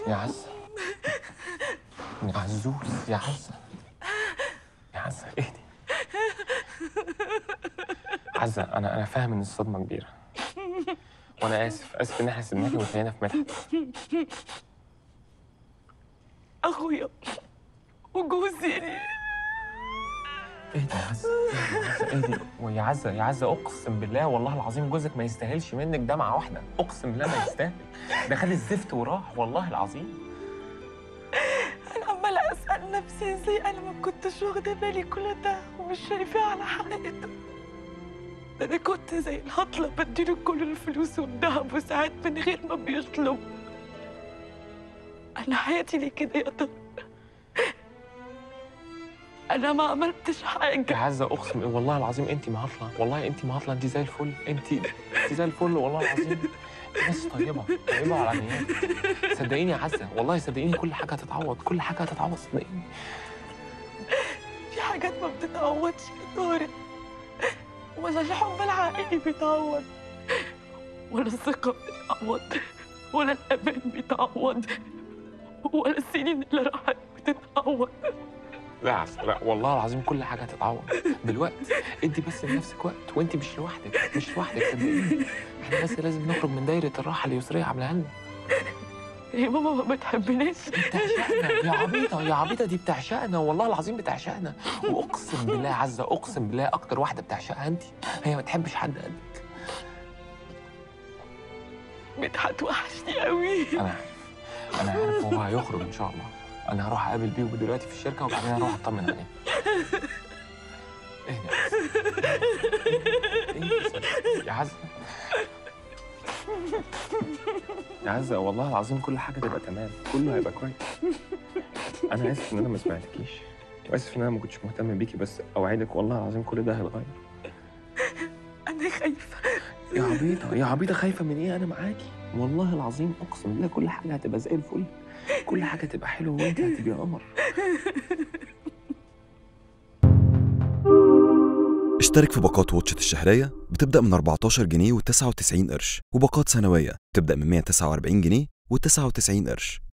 يا عزة يا عزوز يا عزة يا عزة اهدي عزة أنا أنا فاهم إن الصدمة كبيرة وأنا آسف آسف إن إحنا سيبناكي وخلينا في مدحت اخويا وجوزي اهدي يا عزة اهدي يا عزة اهدي ويا عزة يا عزة أقسم بالله والله العظيم جوزك ما يستاهلش منك دمعة واحدة أقسم بالله ما يستاهل ده خد الزفت وراح والله العظيم انا عماله اسال نفسي ازاي انا ما كنتش واخده بالي كل ده ومش شايفاه على حقيقته ده انا كنت زي الهطله بديله كل الفلوس والذهب وساعات من غير ما بيطلب انا حياتي ليه كده يا ترى انا ما عملتش يا حاجه عزة أقسم والله العظيم أنت مهطلة والله أنت مهطلة أنت زي الفل أنت أنت زي الفل والله العظيم ناس طيبة طيبة على نيات صدقيني يا عزة والله صدقيني كل حاجة هتتعوض كل حاجة هتتعوض صدقيني في حاجات ما بتتعوضش يا طارق ولا الحب الحقيقي بيتعوض ولا الثقة بتتعوض ولا الأمان بيتعوض ولا السنين اللي راحت بتتعوض لا يا عزة لا والله العظيم كل حاجة هتتعوض دلوقتي ادي بس لنفسك وقت وأنت مش لوحدك مش لوحدك صدقيني احنا بس لازم نخرج من دايرة الراحة اللي يسرية عاملاها لنا هي ماما ما بتحبنيش بتعشقنا يا عبيطة يا عبيطة دي بتعشقنا والله العظيم بتعشقنا وأقسم بالله يا عزة أقسم بالله أكتر واحدة بتعشقها أنت هي ما تحبش حد قدك مدحت وحشني قوي انا عارف انا عارف هو هيخرج ان شاء الله انا هروح اقابل بيه دلوقتي في الشركه وبعدين هروح اطمن عليه اهدى يا عزة. اهدى يا عزة يا عزة والله العظيم كل حاجة تبقى تمام كله هيبقى كويس أنا آسف إن أنا ما سمعتكيش وآسف إن أنا ما كنتش مهتم بيكي بس أوعدك والله العظيم كل ده هيتغير أنا خايفة يا عبيطة يا عبيطة خايفة من إيه أنا معاكي والله العظيم أقسم بالله كل حاجة هتبقى زي الفل كل حاجة تبقى حلوة وأنت هتبقي قمر اشترك في باقات واتشت الشهرية بتبدأ من 14 جنيه و99 قرش وباقات سنوية بتبدأ من 149 جنيه و99 قرش